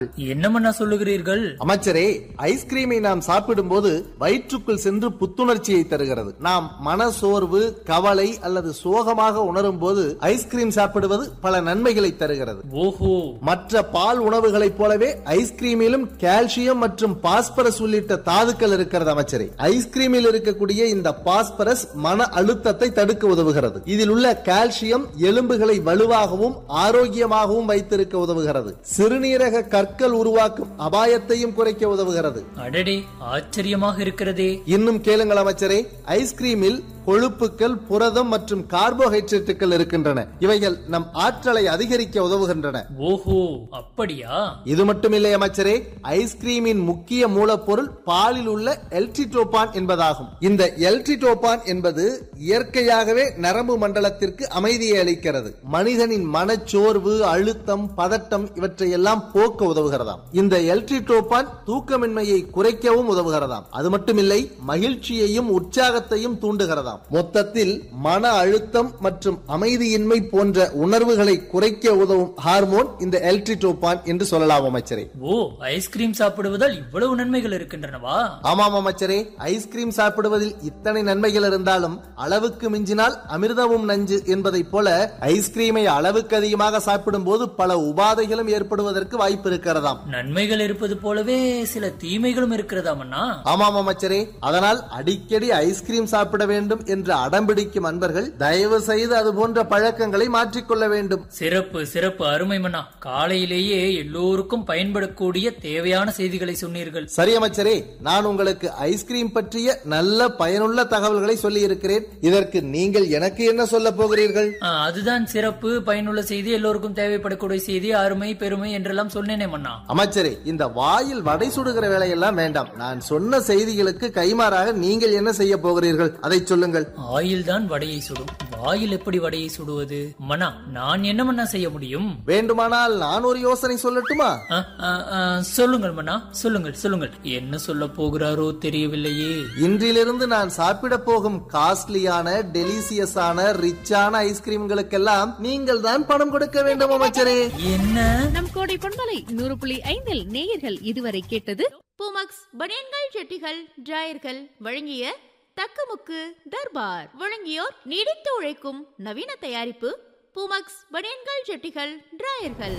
என்னமண்ணா சொல்லுகிறீர்கள் அமைச்சரே ஐஸ்கிரீமை நாம் சாப்பிடும்போது வயிற்றுக்குள் சென்று புத்துணர்ச்சியை தருகிறது நாம் மன சோர்வு கவலை அல்லது சோகமாக உணரும் போது ஐஸ்கிரீம் சாப்பிடுவது பல நன்மைகளை தருகிறது ஓஹோ மற்ற பால் உணவுகளைப் போலவே ஐஸ்கிரீமிலும் கால்சியம் மற்றும் பாஸ்பரஸ் உள்ளிட்ட தாதுக்கள் இருக்கிறது அமைச்சரே ஐஸ்கிரீமில் இருக்கக்கூடிய இந்த பாஸ்பரஸ் மன அழுத்தத்தை தடுக்க உதவுகிறது இதில் உள்ள கால்சியம் எலும்புகளை வலுவாகவும் ஆரோக்கியமாகவும் வைத்திருக்க உதவுகிறது சிறுநீரக கற்கள் உருவாக்கும் அபாயத்தையும் குறைக்க உதவுகிறது அடடே ஆச்சரியமாக இருக்கிறதே இன்னும் கேளுங்கள் அமைச்சரே ஐஸ்கிரீமில் கொழுப்புக்கள் புரதம் மற்றும் கார்போஹைட்ரேட்டுகள் இருக்கின்றன இவைகள் நம் ஆற்றலை அதிகரிக்க உதவுகின்றன ஓஹோ அப்படியா இது மட்டுமில்லை அமைச்சரே ஐஸ்கிரீமின் முக்கிய மூலப்பொருள் பாலில் உள்ள எல்டிடோபான் என்பதாகும் இந்த எல்டிடோபான் என்பது இயற்கையாகவே நரம்பு மண்டலத்திற்கு அமைதியை அளிக்கிறது மனிதனின் மனச்சோர்வு அழுத்தம் பதட்டம் இவற்றையெல்லாம் போக்க உதவுகிறதாம் இந்த எல்டிடோபான் தூக்கமின்மையை குறைக்கவும் உதவுகிறதாம் அது மட்டுமில்லை மகிழ்ச்சியையும் உற்சாகத்தையும் தூண்டுகிறதாம் மொத்தத்தில் மன அழுத்தம் மற்றும் அமைதியின்மை போன்ற உணர்வுகளை குறைக்க உதவும் ஹார்மோன் இந்த எல்டிடோபான் என்று சொல்லலாம் அமைச்சரே ஓ ஐஸ்கிரீம் சாப்பிடுவதால் இவ்வளவு நன்மைகள் இருக்கின்றனவா ஆமாம் அமைச்சரே ஐஸ்கிரீம் சாப்பிடுவதில் இத்தனை நன்மைகள் இருந்தாலும் அளவுக்கு மிஞ்சினால் அமிர்தமும் நஞ்சு என்பதைப் போல ஐஸ்கிரீமை அளவுக்கு அதிகமாக சாப்பிடும் போது பல உபாதைகளும் ஏற்படுவதற்கு வாய்ப்பு இருக்கிறதாம் நன்மைகள் இருப்பது போலவே சில தீமைகளும் இருக்கிறதாமண்ணா ஆமாம் அமைச்சரே அதனால் அடிக்கடி ஐஸ்கிரீம் சாப்பிட வேண்டும் என்று அடம்பிடிக்கும் அன்பர்கள் தயவு செய்து அது போன்ற பழக்கங்களை மாற்றிக்கொள்ள வேண்டும் சிறப்பு சிறப்பு அருமை மன்னா காலையிலேயே எல்லோருக்கும் பயன்படக்கூடிய தேவையான செய்திகளை சொன்னீர்கள் சரி அமைச்சரே நான் உங்களுக்கு ஐஸ்கிரீம் பற்றிய நல்ல பயனுள்ள தகவல்களை சொல்லி இருக்கிறேன் இதற்கு நீங்கள் எனக்கு என்ன சொல்ல போகிறீர்கள் ஆ, அதுதான் சிறப்பு பயனுள்ள செய்தி எல்லோருக்கும் தேவைப்படக்கூடிய செய்தி அருமை பெருமை என்றெல்லாம் சொன்னேனே மன்னா அமைச்சரே இந்த வாயில் வடை சுடுகிற வேலையெல்லாம் வேண்டாம் நான் சொன்ன செய்திகளுக்கு கைமாறாக நீங்கள் என்ன செய்ய போகிறீர்கள் அதை சொல்லுங்கள் ஆயில் தான் வடையை சுடும் வாயில் எப்படி வடையை சுடுவது மன்னா நான் என்ன மன்னா செய்ய முடியும் வேண்டுமானால் நான் ஒரு யோசனை சொல்லட்டுமா ஆ, ஆ, ஆ, சொல்லுங்கள் மன்னா சொல்லுங்கள் சொல்லுங்கள் என்ன சொல்ல போகிறாரோ தெரியவில்லையே இன்றிலிருந்து நான் சாப்பிட போகும் காஸ்ட்லியான டெலிசியஸான ரிச்சான ஐஸ்கிரீம்களுக்கெல்லாம் நீங்கள் தான் பணம் கொடுக்க வேண்டும் அமைச்சரே என்ன நம் கோடை பண்பலை நூறு புள்ளி ஐந்தில் நேயர்கள் இதுவரை கேட்டது பூமக்ஸ் பனியன்கள் ஜெட்டிகள் டிராயர்கள் வழங்கிய தக்கமுக்கு தர்பார் வழங்கியோர் நீடித்து உழைக்கும் நவீன தயாரிப்பு பூமக்ஸ் பனியன்கள் ஜெட்டிகள் டிராயர்கள்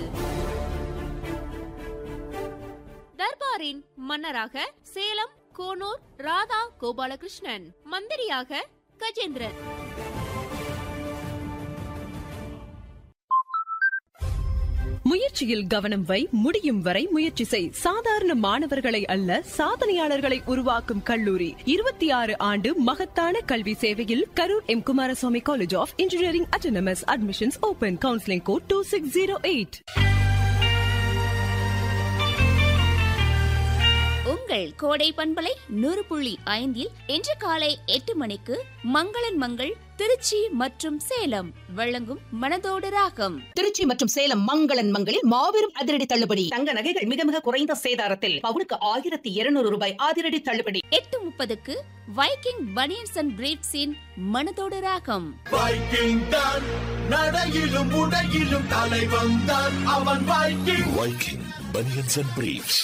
தர்பாரின் மன்னராக சேலம் கோனூர் ராதா கோபாலகிருஷ்ணன் மந்திரியாக கஜேந்திரன் முயற்சியில் கவனம் வை முடியும் வரை முயற்சி செய் சாதாரண மாணவர்களை அல்ல சாதனையாளர்களை உருவாக்கும் கல்லூரி இருபத்தி ஆறு ஆண்டு மகத்தான கல்வி சேவையில் Karur M Kumaraswamy college of engineering autonomous admissions open counselling code two six zero eight உங்கள் கோடை பண்பலை நூறு புள்ளி ஐந்தில் இன்று காலை எட்டு மணிக்கு மங்களன் மங்கள் திருச்சி மற்றும் சேலம் வழங்கும் மனதோடு ராகம் திருச்சி மற்றும் சேலம் மங்களன் மங்களில் மாபெரும் அதிரடி தள்ளுபடி தங்க நகைகள் மிக மிக குறைந்த சேதாரத்தில் பவுனுக்கு ஆயிரத்தி இருநூறு ரூபாய் அதிரடி தள்ளுபடி எட்டு முப்பதுக்கு வைக்கிங் பனியன்ஸ் அண்ட் பிரீட்ஸின் மனதோடு ராகம் வைக்கிங் தான் நடையிலும் உடையிலும் தலைவன் தான் அவன் Viking Viking Bunions and Briefs.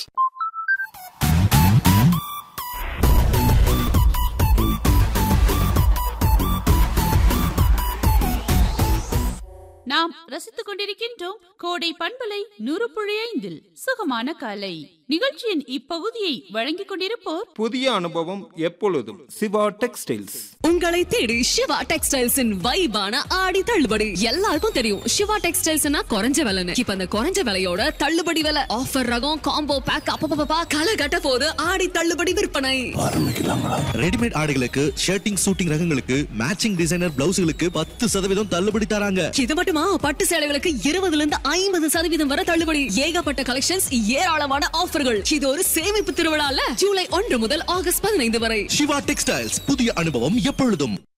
நாம் ரசித்துக் கொண்டிருக்கின்றோம் கோடை பண்பலை நூறு புள்ளி ஐந்தில் சுகமான காலை நிகழ்ச்சியின் இப்பகுதியை வழங்கிக் கொண்டிருப்போர் புதிய அனுபவம் எப்பொழுதும் சிவா டெக்ஸ்டைல்ஸ் உங்களை தேடி சிவா டெக்ஸ்டைல்ஸின் வைபான ஆடி தள்ளுபடி எல்லாருக்கும் தெரியும் சிவா டெக்ஸ்டைல்ஸ்னா குறைஞ்ச விலைன்னு இப்ப அந்த குறைஞ்ச விலையோட தள்ளுபடி விலை ஆஃபர் ரகம் காம்போ பேக் அப்பப்பா களை கட்ட போது ஆடி தள்ளுபடி விற்பனை ரெடிமேட் ஆடைகளுக்கு ஷர்ட்டிங் சூட்டிங் ரகங்களுக்கு மேட்சிங் டிசைனர் பிளவுஸ்களுக்கு பத்து சதவீதம் தள்ளுபடி தராங்க இது மட்டுமா பட்டு சேலைகளுக்கு இருபதுல இருந்து ஐம்பது சதவீதம் வரை தள்ளுபடி ஏகப்பட்ட கலெக்ஷன்ஸ் ஏராளமான ஆஃபர்கள் இது ஒரு சேமிப்பு திருவிழால ஜூலை ஒன்று முதல் ஆகஸ்ட் பதினைந்து வரை சிவா டெக்ஸ்டைல்ஸ் புதிய அனுபவம் எப்பொழுதும்